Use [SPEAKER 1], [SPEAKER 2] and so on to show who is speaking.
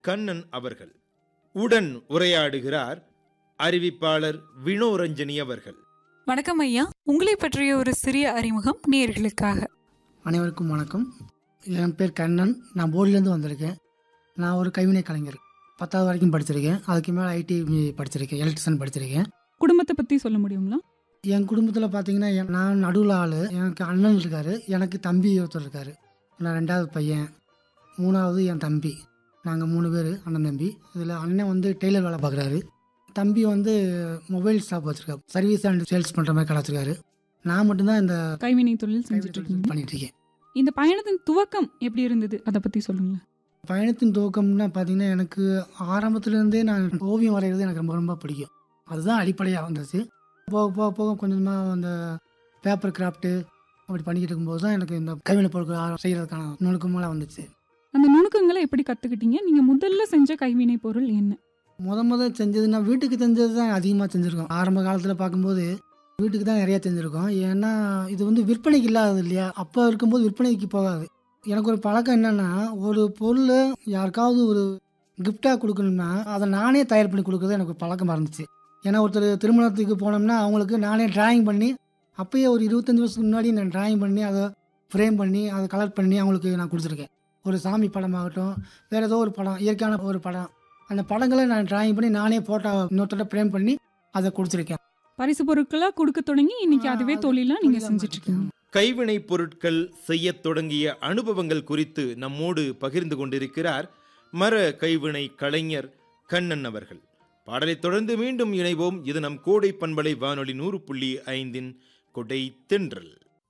[SPEAKER 1] கண்ணன் அவர்கள் உடன் உரையாடுகிறார் அறிவிப்பாளர் வினோரஞ்சனி அவர்கள்
[SPEAKER 2] வணக்கம் ஐயா உங்களை பற்றிய ஒரு சிறிய அறிமுகம் நேர்களுக்காக
[SPEAKER 3] அனைவருக்கும் வணக்கம் என் பேர் கண்ணன் நான் போர்டிலேருந்து வந்திருக்கேன் நான் ஒரு கைவினை கலைஞர் பத்தாவது வரைக்கும் படிச்சிருக்கேன் அதுக்கு மேலே ஐடி படிச்சிருக்கேன் எலக்ட்ரிஷியன் படிச்சிருக்கேன்
[SPEAKER 4] குடும்பத்தை பத்தி சொல்ல முடியுங்களா
[SPEAKER 3] என் குடும்பத்தில் பார்த்தீங்கன்னா என்- நான் நடுவில் ஆள் எனக்கு அண்ணன் இருக்கார் எனக்கு தம்பி ஒருத்தர் இருக்கார் நான் ரெண்டாவது பையன் மூணாவது என் தம்பி நாங்கள் மூணு பேர் அண்ணன் தம்பி இதில் அண்ணன் வந்து டெய்லர் வேலை பார்க்குறாரு தம்பி வந்து மொபைல் ஷாப் வச்சுருக்காரு சர்வீஸ் அண்ட் சேல்ஸ் பண்ணுற மாதிரி கடை வச்சிருக்காரு நான் மட்டும்தான் இந்த
[SPEAKER 4] கைவினை தொழில் செஞ்சுட்டு இருக்கீங்க
[SPEAKER 3] பண்ணிட்டு இருக்கேன்
[SPEAKER 4] இந்த பயணத்தின் துவக்கம் எப்படி இருந்தது அதை பத்தி சொல்லுங்க
[SPEAKER 3] பயணத்தின் துவக்கம்னா பார்த்தீங்கன்னா எனக்கு ஆரம்பத்துலேருந்தே நான் ஓவியம் வரைகிறது எனக்கு ரொம்ப ரொம்ப பிடிக்கும் அதுதான் அடிப்படையாக வந்துச்சு போக போக போக கொஞ்சமாக அந்த பேப்பர் கிராஃப்ட்டு அப்படி பண்ணிக்கிட்டு இருக்கும்போது தான் எனக்கு இந்த கைவினை பொருட்கள் செய்கிறதுக்கான நுணுக்கமெல்லாம் வந்துச்சு
[SPEAKER 4] அந்த நுணுக்கங்களை எப்படி கத்துக்கிட்டீங்க நீங்க முதல்ல செஞ்ச கைவினை பொருள் என்ன
[SPEAKER 3] முத முத செஞ்சதுன்னா வீட்டுக்கு செஞ்சது தான் அதிகமாக செஞ்சுருக்கோம் ஆரம்ப காலத்தில் பார்க்கும்போது வீட்டுக்கு தான் நிறையா செஞ்சுருக்கோம் ஏன்னா இது வந்து விற்பனைக்கு இல்லாதது இல்லையா அப்போ இருக்கும்போது விற்பனைக்கு போகாது எனக்கு ஒரு பழக்கம் என்னென்னா ஒரு பொருள் யாருக்காவது ஒரு கிஃப்டாக கொடுக்கணும்னா அதை நானே தயார் பண்ணி கொடுக்குறது எனக்கு ஒரு பழக்கமாக இருந்துச்சு ஏன்னா ஒருத்தர் திருமணத்துக்கு போனோம்னா அவங்களுக்கு நானே டிராயிங் பண்ணி அப்பயே ஒரு இருபத்தஞ்சி வருஷத்துக்கு முன்னாடி நான் டிராயிங் பண்ணி அதை ஃப்ரேம் பண்ணி அதை கலர் பண்ணி அவங்களுக்கு நான் கொடுத்துருக்கேன் ஒரு சாமி படமாகட்டும் வேறு ஏதோ ஒரு படம் இயற்கையான ஒரு படம் அந்த படங்களை நான் டிராயிங் பண்ணி நானே ஃபோட்டோ இன்னொருத்தர ஃப்ரேம் பண்ணி அதை கொடுத்துருக்கேன்
[SPEAKER 4] பரிசு பொருட்களா கொடுக்க தொடங்கி இன்னைக்கு
[SPEAKER 3] ஆ,
[SPEAKER 4] அதுவே
[SPEAKER 3] அது
[SPEAKER 4] தொழிலா நீங்க
[SPEAKER 3] தொழிலா
[SPEAKER 4] செஞ்சுட்டு இருக்கீங்க
[SPEAKER 1] கைவினை பொருட்கள் செய்யத் தொடங்கிய அனுபவங்கள் குறித்து நம்மோடு பகிர்ந்து கொண்டிருக்கிறார் மர கைவினை கலைஞர் கண்ணன் அவர்கள் பாடலைத் தொடர்ந்து மீண்டும் இணைவோம் இது நம் கோடை பண்பலை வானொலி நூறு புள்ளி ஐந்தின் கொடை தென்றல்